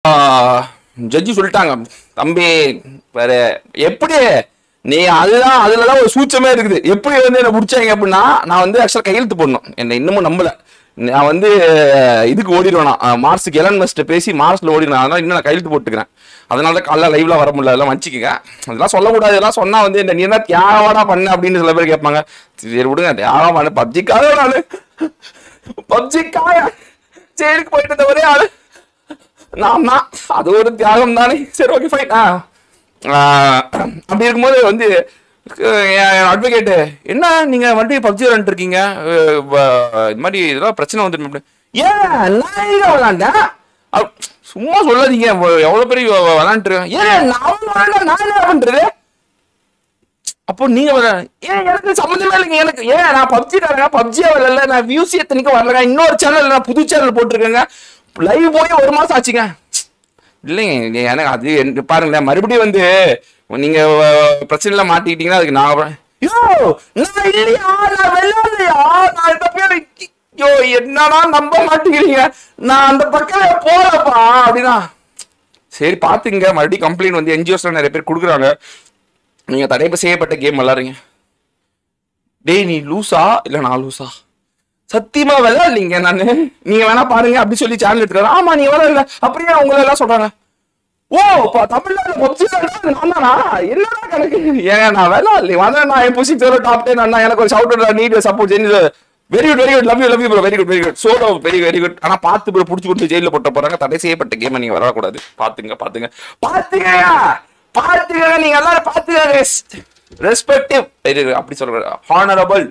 ஜட்ஜி சொல்லிட்டாங்க தம்பி வேற எப்படி நீ அதுதான் அதுலதான் ஒரு சூச்சமே இருக்குது எப்படி வந்து என்ன பிடிச்சாங்க அப்படின்னா நான் வந்து ஆக்சுவலா கையெழுத்து போடணும் என்னை இன்னமும் நம்பல நான் வந்து அஹ், இதுக்கு ஓடிடுவேன் நான் மார்ஸுக்கு எலன் மஸ்ட் பேசி மார்ஸ்ல ஓடிடுவேன் அதனால இன்னும் நான் கையெழுத்து போட்டுக்கிறேன் அதனால தான் காலைல லைவ்ல வர முடியல அதெல்லாம் வச்சுக்கங்க அதெல்லாம் சொல்லக்கூடாது இதெல்லாம் சொன்னா வந்து இந்த நீ என்ன தியாகமாடா பண்ண அப்படின்னு சில பேர் கேட்பாங்க சரி விடுங்க தியாகம் பண்ண பப்ஜிக்காக ஒரு ஆளு பப்ஜிக்காக ஜெயிலுக்கு போயிட்டு இருந்த ஒரே ஆளு நான் தான் அது ஒரு தியாகம் தானே சரி ஓகே ஃபைன் ஆ ஆஹ் அப்படி இருக்கும்போது வந்து அட்வொகேட்டு என்ன நீங்க மறுபடியும் பப்ஜி விளாண்டு இருக்கீங்க அஹ் வ- இது மாதிரி இதெல்லாம் பிரச்சனை வந்துடும் அப்படி ஏன் நான் எங்க விளாண்டேன் அப்~ சும்மா சொல்லாதீங்க வ- எவ்வளவு பேர் விளாண்டுருக்கேன் ஏன் நான் விளாண்டா நான் என்ன பண்றது அப்போ நீங்க வர- ஏன் எனக்கு சம்மந்தமே இல்லைங்க எனக்கு ஏன் நான் பப்ஜி பப்ஜியா வரல நான் வியூஸ் எத்தனைக்கும் வரலங்க இன்னொரு சேனல் நான் புது சேனல் போட்டிருக்கேங்க லைவ் போய் ஒரு மாசம் ஆச்சுங்க இல்லைங்க இது எனக்கு அது என்ன- பாருங்களேன் மறுபடியும் வந்து நீங்க அஹ், பிரச்சனையில மாட்டிக்கிட்டீங்கன்னா அதுக்கு நான் அப்புறம், யோ நான் இல்லையா நான் விளையாடலையா நான் இந்த பேர் யோ என்னடா நம்ப மாட்டேங்கிறீங்க நான் அந்த பக்கமே போறப்பா அப்படின்னா சரி பாத்துங்க மறுபடியும் கம்ப்ளைண்ட் வந்து என்ஜிஓஸ்ல நிறைய பேர் கொடுக்குறாங்க நீங்க தடை செய்யப்பட்ட கேம் விளாடுறீங்க டேய் நீ லூசா இல்ல நான் லூசா சத்தியமா விளையாடலீங்க நானு நீங்க வேணா பாருங்க அப்படி சொல்லி சேனல் எடுத்துக்காரு ஆமா நீங்க விளையாடல அப்படியே உங்களை எல்லாம் சொல்றாங்க ஓ இப்ப தமிழ்நாடு பப்ஜி நான் தானா என்னடா கணக்கு ஏங்க நான் விளையாடல அதான் நான் என் புசி டாப் டென் அண்ணா எனக்கு ஒரு ஷவுட் நீட் சப்போர்ட் செஞ்சு very good very good love you love you bro very good very good solo very very good ஆனா பார்த்து ப்ரோ புடிச்சு கொடுத்து ஜெயில போட்ட போறாங்க தடை செய்யப்பட்ட கேம் நீங்க வரக்கூடாது பாத்துங்க பாத்துங்க பாத்துங்க பாத்துங்க நீங்க எல்லாரும் பாத்துங்க ரெஸ்பெக்டிவ் அப்படி சொல்ற ஹானரபிள்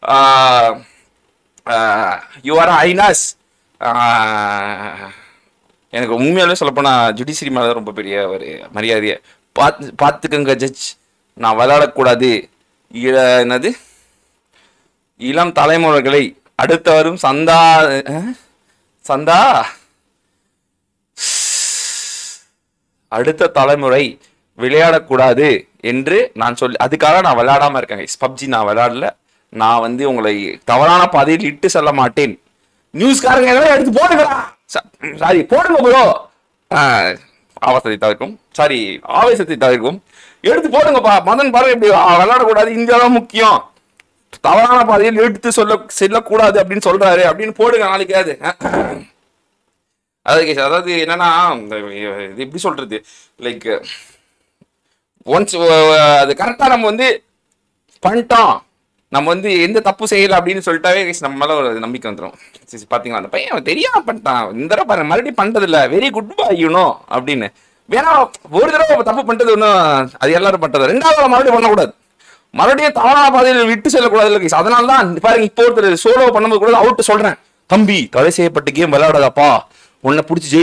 யூ ஆர் ஐனாஸ் எனக்கு உண்மையாலே சொல்லப்போனா ஜுடிஷியரி மேல ரொம்ப பெரிய ஒரு மரியாதையை பார்த்து பார்த்துக்கங்க ஜட்ஜ் நான் விளையாடக்கூடாது இள என்னது இளம் தலைமுறைகளை அடுத்து வரும் சந்தா அஹ்? சந்தா அடுத்த தலைமுறை விளையாடக்கூடாது என்று நான் சொல்லி அதுக்காக நான் விளையாடாம இருக்கேன் பப்ஜி நான் விளையாடல நான் வந்து உங்களை தவறான பாதையில் இட்டு செல்ல மாட்டேன் நியூஸ்காரங்க எல்லாம் எடுத்து போடுங்கடா சாரி போடுங்க ப்ரோ ஆபாசத்தை தவிர்க்கும் சாரி ஆவேசத்தை தவிர்க்கும் எடுத்து போடுங்கப்பா மதன் பாருங்க இப்படி ஆ, விளையாடக்கூடாது இந்தியா தான் முக்கியம் தவறான பாதையில் எடுத்து சொல்ல செல்லக்கூடாது அப்படின்னு சொல்றாரு அப்படின்னு போடுங்க நாளைக்காவது அதாவது கேஸ், அதாவது என்னன்னா இந்த இது எப்படி சொல்றது லைக் ஒன்ஸ் அது கரெக்டா நம்ம வந்து பண்ணிட்டோம் நம்ம வந்து எந்த தப்பு செய்யல அப்படின்னு சொல்லிட்டாவே guys, நம்ம மேல ஒரு நம்பிக்கை வந்துடும் சரி பாத்தீங்களா அந்த பையன் அவன் தெரியாம பண்ணிட்டான் இந்த தடவை பாருங்க மறுபடியும் பண்றது இல்ல வெரி குட் பை யூனோ அப்படின்னு வேணா ஒரு தடவை தப்பு பண்றது ஒன்றும் அது எல்லாரும் பண்றது ரெண்டாவது தடவை மறுபடியும் பண்ணக்கூடாது மறுபடியும் தவறான பாதையில் விட்டு செல்லக்கூடாது இல்லை guys. அதனால தான் பாருங்க இப்போ ஒருத்தர் சோலோ பண்ணும்போது கூட அவுட்டு சொல்றேன் தம்பி தடை செய்யப்பட்ட கேம் விளையாடாதப்பா உன்னை பிடிச்சி